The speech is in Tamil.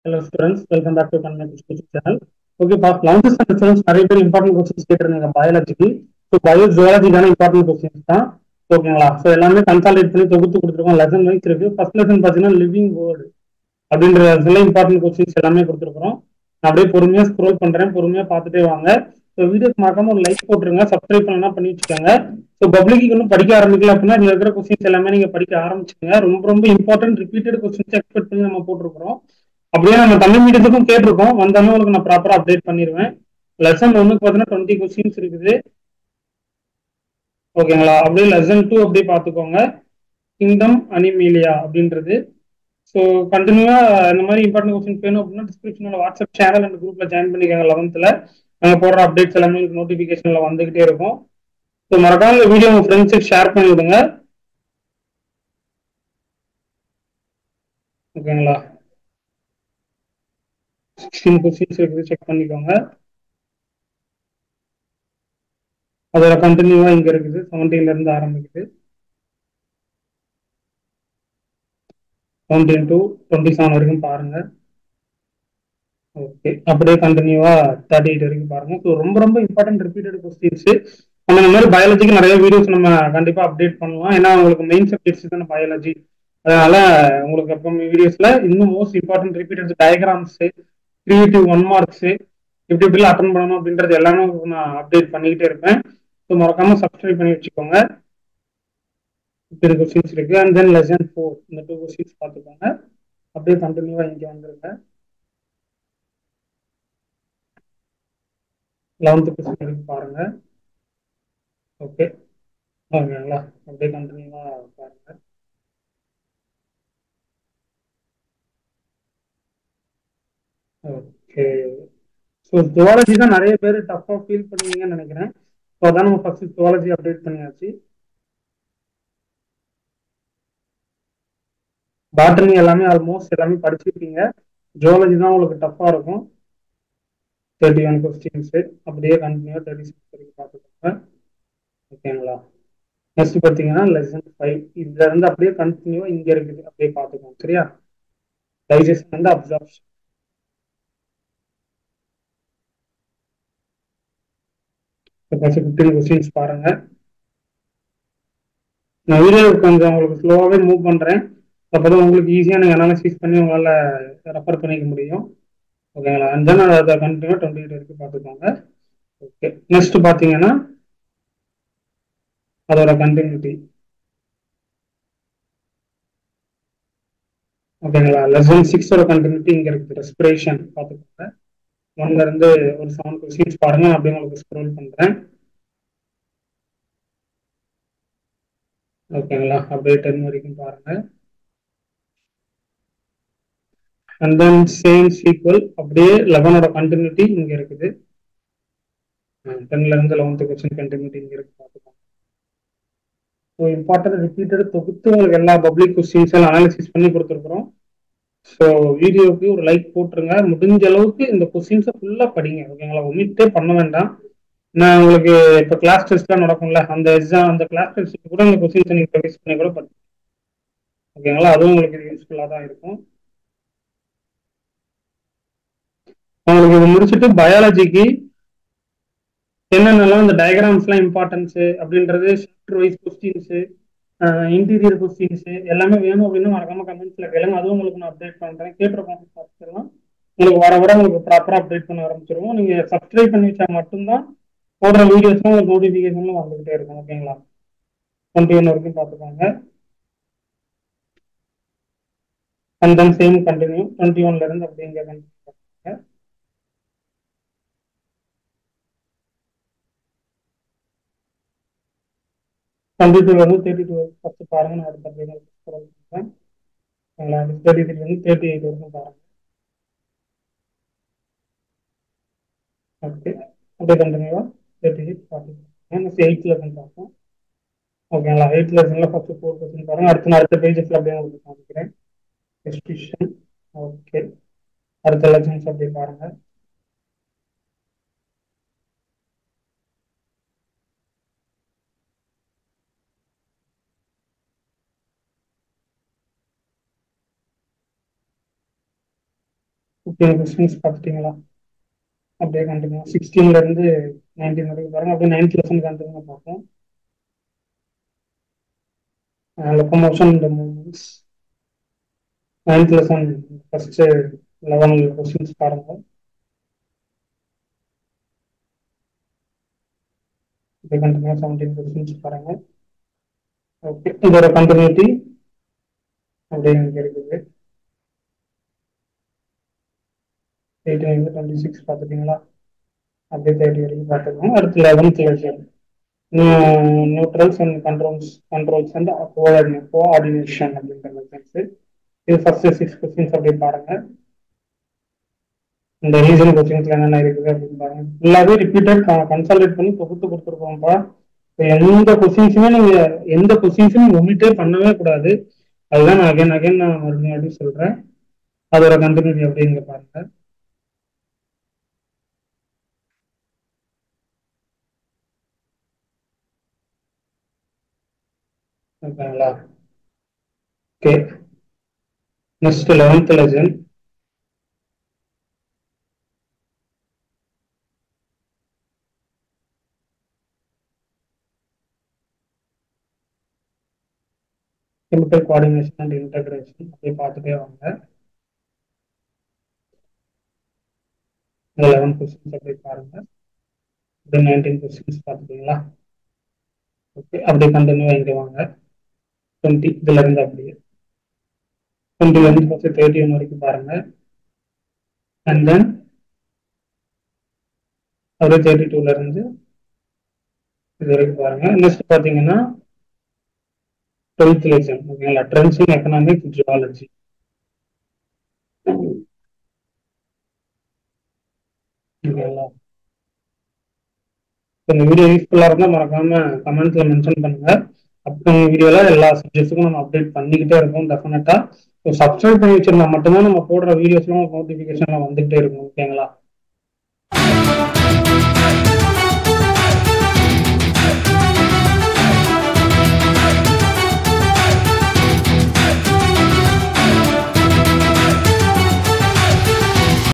hello students welcome back to convent speech channel okay பா லெவன்த் ஸ்டாண்டர்ட் ஸ்டூடெண்ட்ஸ் நிறைய பேர் இம்பார்ட்டன்ட் கொஸ்டின்ஸ் கேட்டிருந்தீங்க பயாலஜிக்கு ஸோ பயோ ஜுவாலஜிக்கான இம்பார்ட்டன்ட் கொஸ்டின்ஸ் தான் ஓகேங்களா ஸோ எல்லாமே கன்சாலேட் பண்ணி தொகுத்து கொடுத்துருக்கோம் லெசன் வைஸ் இருக்கு ஃபர்ஸ்ட் லெசன் பார்த்தீங்கன்னா லிவிங் வேர்டு அப்படின்ற சில இம்பார்ட்டன்ட் கொஸ்டின்ஸ் எல்லாமே கொடுத்துருக்குறோம் நான் அப்படியே பொறுமையா ஸ்க்ரோல் பண்றேன் பொறுமையா பார்த்துட்டே வாங்க ஸோ வீடியோக்கு மறக்காம ஒரு லைக் போட்டுருங்க சப்ஸ்கிரைப் பண்ணலாம் பண்ணி வச்சுக்கோங்க ஸோ பப்ளிக்கு இன்னும் படிக்க ஆரம்பிக்கல அப்படின்னா இதுல இருக்கிற கொஸ்டின்ஸ் எல்லாமே நீங்க படிக்க ஆரம்பிச்சுங்க ரொம்ப ரொம்ப இம்பார்ட்டன்ட் ரிப்பீட்டட் கொஸ்டின்ஸ் எக்ஸ்பெக்ட் பண்ணி நம்ம போட்டிருக்கிறோம் அப்படியே நம்ம தமிழ் மீடியத்துக்கும் கேட்டிருக்கோம் வந்தாலும் உங்களுக்கு நான் ப்ராப்பரா அப்டேட் பண்ணிடுவேன் லெசன் ஒன்னுக்கு பார்த்தீங்கன்னா டுவெண்ட்டி கொஸ்டின்ஸ் இருக்குது ஓகேங்களா அப்படியே லெசன் டூ அப்படியே பார்த்துக்கோங்க கிங்டம் அனிமீலியா அப்படின்றது ஸோ கண்டினியூவா இந்த மாதிரி இம்பார்ட்டன்ட் கொஸ்டின் வேணும் அப்படின்னா டிஸ்கிரிப்ஷனில் வாட்ஸ்அப் சேனல் அண்ட் குரூப்ல ஜாயின் பண்ணிக்கோங்க லெவன்த்தில் நாங்கள் போடுற அப்டேட்ஸ் எல்லாமே உங்களுக்கு நோட்டிஃபிகேஷன்ல வந்துகிட்டே இருக்கும் ஸோ மறக்காம இந்த வீடியோ உங்க ஃப்ரெண்ட்ஸுக்கு ஷேர் பண்ணி விடுங்க ஓகேங்களா சிக்ஸ்டீன் கொஸ்டின்ஸ் இருக்குது செக் பண்ணிக்கோங்க அதோட கண்டினியூவா இங்க இருக்குது செவன்டீன்ல இருந்து ஆரம்பிக்குது செவன்டீன் டு டுவெண்ட்டி செவன் வரைக்கும் பாருங்க ஓகே அப்படியே கண்டினியூவா தேர்ட்டி எயிட் வரைக்கும் பாருங்க ஸோ ரொம்ப ரொம்ப இம்பார்ட்டன்ட் ரிப்பீட்டட் கொஸ்டின்ஸ் நம்ம இந்த மாதிரி பயாலஜிக்கு நிறைய வீடியோஸ் நம்ம கண்டிப்பா அப்டேட் பண்ணுவோம் ஏன்னா உங்களுக்கு மெயின் சப்ஜெக்ட்ஸ் தானே பயாலஜி அதனால உங்களுக்கு அப்போ வீடியோஸ்ல இன்னும் most important repeated diagrams creative one marks எப்படி எப்படிலாம் அட்டன் பண்ணணும் அப்படின்றது எல்லாமே நான் அப்டேட் பண்ணிக்கிட்டே இருப்பேன் ஸோ மறக்காம சப்ஸ்கிரைப் பண்ணி வச்சுக்கோங்க இப்படி கொஸ்டின்ஸ் இருக்கு அண்ட் தென் லெசன் ஃபோர் இந்த டூ கொஸ்டின்ஸ் பார்த்துக்கோங்க அப்படியே கண்டினியூவா இங்கே வந்துருங்க லெவன்த்து கொஸ்டின் வரைக்கும் பாருங்க ஓகே ஓகேங்களா அப்படியே கண்டினியூவா பாருங்க ஓகே ஸோ ஜுவாலஜி தான் நிறைய பேர் டஃப்பாக ஃபீல் பண்ணுவீங்கன்னு நினைக்கிறேன் ஸோ அதான் நம்ம ஃபர்ஸ்ட் ஜுவாலஜி அப்டேட் பண்ணியாச்சு பாட்டனி எல்லாமே ஆல்மோஸ்ட் எல்லாமே படிச்சிருக்கீங்க ஜுவாலஜி தான் உங்களுக்கு டஃப்பாக இருக்கும் தேர்ட்டி ஒன் கொஸ்டின்ஸு அப்படியே கண்டினியூவாக தேர்ட்டி சிக்ஸ் வரைக்கும் பார்த்துக்கோங்க ஓகேங்களா நெக்ஸ்ட் பார்த்தீங்கன்னா லெசன் ஃபைவ் இதுல இருந்து அப்படியே கண்டினியூவாக இங்கே இருக்குது அப்படியே பார்த்துக்கோங்க சரியா டைஜஷன் வந்து அப்சார்ப்ஷன் ஃபிஃப்டீன் கொஸ்டின்ஸ் பாருங்க நான் வீடியோ கொஞ்சம் உங்களுக்கு ஸ்லோவாகவே மூவ் பண்ணுறேன் அப்போதான் உங்களுக்கு ஈஸியாக நீங்கள் அனாலிசிஸ் பண்ணி உங்களால் ரெஃபர் பண்ணிக்க முடியும் ஓகேங்களா அண்ட் தென் அதை கண்டினியூ டுவெண்ட்டி எயிட் வரைக்கும் பார்த்துக்கோங்க ஓகே நெக்ஸ்ட் பார்த்தீங்கன்னா அதோட கண்டினியூட்டி ஓகேங்களா லெசன் சிக்ஸோட கண்டினியூட்டி இங்கே இருக்குது ரெஸ்பிரேஷன் பார்த்துக்கோங்க ஒன்ல இருந்து ஒரு செவன் கொஸ்டின்ஸ் பாருங்க அப்படியே உங்களுக்கு ஸ்க்ரோல் பண்றேன் ஓகேங்களா அப்படியே டென் வரைக்கும் பாருங்க அண்ட் தென் சேம் சீக்வல் அப்படியே லெவனோட கண்டினியூட்டி இங்க இருக்குது டென்ல இருந்து லெவன்த் கொஸ்டின் கண்டினியூட்டி இங்க இருக்கு பார்த்துக்கோங்க ஸோ இம்பார்ட்டன்ட் ரிப்பீட்டட் தொகுத்து உங்களுக்கு எல்லா பப்ளிக் கொஸ்டின்ஸ் எல்லாம் அனாலிசிஸ் பண்ணி கொடுத்துருக்குறோம் ஸோ வீடியோவுக்கு ஒரு லைக் போட்டுருங்க முடிஞ்ச அளவுக்கு இந்த கொஸ்டின்ஸை ஃபுல்லாக படிங்க ஓகேங்களா ஒமிட்டே பண்ண வேண்டாம் நான் உங்களுக்கு இப்போ கிளாஸ் டெஸ்ட்லாம் நடக்கும்ல அந்த எக்ஸாம் அந்த கிளாஸ் டெஸ்ட் கூட இந்த கொஸ்டின்ஸை நீங்கள் ரிவைஸ் பண்ணி கூட படிங்க ஓகேங்களா அதுவும் உங்களுக்கு யூஸ்ஃபுல்லாக தான் இருக்கும் உங்களுக்கு இது முடிச்சுட்டு பயாலஜிக்கு என்னென்னலாம் இந்த டயக்ராம்ஸ்லாம் இம்பார்ட்டன்ஸு அப்படின்றது chapter wise questions interior questions எல்லாமே வேணும் அப்படின்னு மறக்காம கமெண்ட்ஸ்ல கேளுங்க அதுவும் உங்களுக்கு நான் அப்டேட் பண்றேன் கேட்டிருக்கோம் பார்த்துக்கலாம் உங்களுக்கு வர வர உங்களுக்கு ப்ராப்பரா அப்டேட் பண்ண ஆரம்பிச்சிருவோம் நீங்க சப்ஸ்கிரைப் பண்ணி வச்சா மட்டும்தான் போடுற வீடியோஸ்லாம் உங்களுக்கு நோட்டிஃபிகேஷன்ல வந்துகிட்டே இருக்கும் ஓகேங்களா டுவெண்ட்டி ஒன் வரைக்கும் பார்த்துக்கோங்க and then same continue twenty ஒன்ல இருந்து அப்படிங்கிற கண்டினியூ பண்ணுங்க டுவெண்ட்டி டூல இருந்து தேர்ட்டி டூ ஃபர்ஸ்ட் பாருங்க நான் அடுத்த அப்படியே ஸ்க்ரோல் பண்ணுறேன் தேர்ட்டி த்ரீல இருந்து தேர்ட்டி எயிட் வரைக்கும் பாருங்க ஓகே அப்படியே கண்டினியூவா thirty eight forty next eight lesson பார்ப்போம் ஓகேங்களா எயிட் லெசன்ல ஃபர்ஸ்ட் ஃபோர் கொஸ்டின் பாருங்க அடுத்த அடுத்த பேஜஸ்ல அப்படியே உங்களுக்கு காமிக்கிறேன் எஸ்டிஷன் ஓகே அடுத்த லெசன்ஸ் அப்படியே பாருங்க ஃபிஃப்டீன் கொஸ்டின்ஸ் பார்த்துட்டீங்களா அப்படியே கண்டினியூ சிக்ஸ்டீன்ல இருந்து நைன்டீன் வரைக்கும் பாருங்க அப்படியே நைன்த் லெசன் கண்டினியூ பார்ப்போம் லொக்கமோஷன் இந்த movements ninth lesson first eleven questions பாருங்க அப்படியே கண்டினியூ செவன்டீன் கொஸ்டின்ஸ் பாருங்க ஓகே இதோட கண்டினியூட்டி அப்படியே இங்க இருக்குது எயிட்டீன் டுவெண்ட்டி சிக்ஸ் பார்த்துட்டீங்களா அப்படியே தேர்ட்டி வரைக்கும் பார்த்துக்கோங்க அடுத்து eleventh lesson neutrals and controls controls and coordination அப்படின்ற லெசன்ஸ் இது ஃபர்ஸ்ட் சிக்ஸ் கொஸ்டின்ஸ் அப்படி பாருங்க இந்த ரீசன் கொஸ்டின்ஸ்ல என்னென்ன இருக்குது அப்படின்னு பாருங்க ஃபுல்லாவே ரிப்பீட்டட் கன்சால்டேட் பண்ணி தொகுத்து கொடுத்துருக்கோம்ப்பா எந்த கொஸ்டின்ஸுமே நீங்க எந்த கொஸ்டின்ஸும் ஒமிட்டே பண்ணவே கூடாது அதுதான் நான் அகைன் அகைன் நான் மறுபடியும் மறுபடியும் சொல்றேன் அதோட கண்டினியூட்டி அப்படிங்க பாருங்க ஓகேங்களா okay next eleventh lesson chemical coordination and integration அப்படியே பார்த்துட்டே வாங்க இந்த லெவன் கொஸ்டின்ஸ் அப்படியே பாருங்க அப்படியே நைன்டீன் கொஸ்டின்ஸ் பார்த்துட்டீங்களா ஓகே அப்படியே கண்டினியூ வாங்கிட்டு வாங்க டுவெண்ட்டி இதுல இருந்து அப்படியே டுவெண்ட்டில இருந்து ஃபர்ஸ்ட் தேர்ட்டி ஒன் வரைக்கும் பாருங்க அண்ட் தென் அப்படியே தேர்ட்டி டூல இருந்து இது வரைக்கும் பாருங்க நெக்ஸ்ட் பாத்தீங்கன்னா டுவெல்த் லெசன் ஓகேங்களா ட்ரெண்ட்ஸ் இன் எக்கனாமிக் ஜியாலஜி ஓகேங்களா இந்த வீடியோ யூஸ்ஃபுல்லா இருந்தா மறக்காம கமெண்ட்ல மென்ஷன் பண்ணுங்க அப்கமிங் வீடியோல எல்லா சப்ஜெக்ட்ஸுக்கும் நம்ம அப்டேட் பண்ணிக்கிட்டே இருக்கோம் டெஃபினட்டா சப்ஸ்கிரைப் பண்ணி வச்சிருந்தா மட்டும்தான் நம்ம போடுற வீடியோஸ்லாம் நோட்டிபிகேஷன்லாம் வந்துகிட்டே இருக்கும் ஓகேங்களா